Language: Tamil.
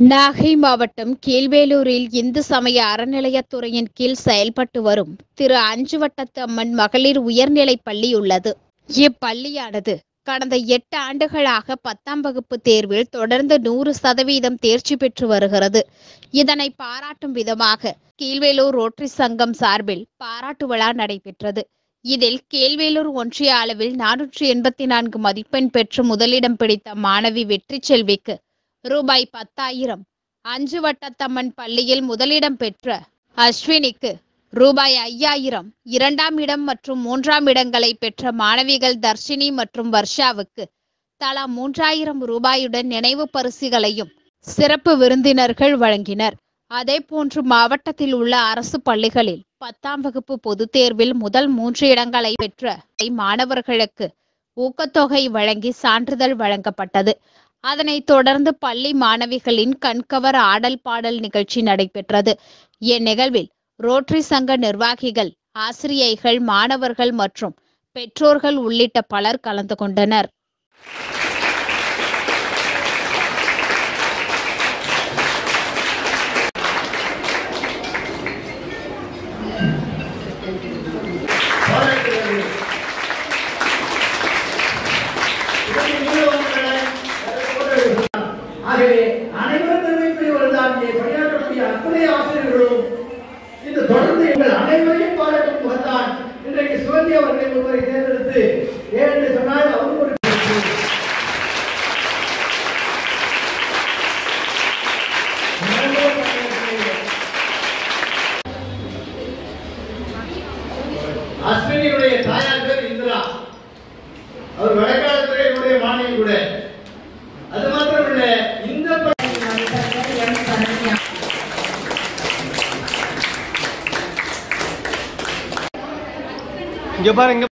நாகை மாவட்டம் கீழ்வேலூரில் இந்து சமய அறநிலையத்துறையின் கீழ் செயல்பட்டு வரும் திரு அஞ்சுவட்டத்து அம்மன் மகளிர் உயர்நிலைப் பள்ளி உள்ளது இப்பள்ளியானது கடந்த எட்டு ஆண்டுகளாக பத்தாம் வகுப்பு தேர்வில் தொடர்ந்து நூறு சதவீதம் தேர்ச்சி பெற்று வருகிறது இதனை பாராட்டும் விதமாக கீழ்வேலூர் ரோட்டரி சங்கம் சார்பில் பாராட்டு விழா நடைபெற்றது இதில் கீழ்வேலூர் ஒன்றிய அளவில் நானூற்றி எண்பத்தி நான்கு மதிப்பெண் பெற்று முதலிடம் பிடித்த மாணவி வெற்றி செல்விக்கு ரூபாய் பத்தாயிரம் அஞ்சு வட்டத்தம்மன் பள்ளியில் முதலிடம் பெற்ற அஸ்வினிக்கு ரூபாய் ஐயாயிரம் இரண்டாம் இடம் மற்றும் மூன்றாம் இடங்களை பெற்ற மாணவிகள் தர்ஷினி மற்றும் வர்ஷாவுக்கு தலா மூன்றாயிரம் ரூபாயுடன் நினைவு பரிசுகளையும் சிறப்பு விருந்தினர்கள் வழங்கினர் அதேபோன்று மாவட்டத்தில் உள்ள அரசு பள்ளிகளில் பத்தாம் வகுப்பு பொதுத் தேர்வில் முதல் மூன்று இடங்களை பெற்ற மாணவர்களுக்கு ஊக்கத்தொகை வழங்கி சான்றிதழ் வழங்கப்பட்டது அதனைத் தொடர்ந்து பள்ளி மாணவிகளின் கண்கவர் ஆடல் பாடல் நிகழ்ச்சி நடைபெற்றது இந்நிகழ்வில் ரோட்டரி சங்க நிர்வாகிகள் ஆசிரியைகள் மாணவர்கள் மற்றும் பெற்றோர்கள் உள்ளிட்ட பலர் கலந்து கொண்டனர் ஆகவே அனைவரும் தெரிவிப்பவர்கள் தான் இங்கே பணியாற்றக்கூடிய அத்தனை ஆசிரியர்களும் இந்த தொடர்ந்து எங்கள் அனைவரையும் பாராட்டும் முகத்தான் இன்றைக்கு சிவந்தி அவர்களை ஒருவரை தேர்ந்தெடுத்து ஏன் என்று சொன்னால் அவரும் ஒரு அஸ்வினியுடைய தாயார் பேர் இந்திரா அவர் வடக்காலத்துறை என்னுடைய மாநிலம் கூட அது மாத்திரமல்ல இந்த ப- இங்க பாருங்க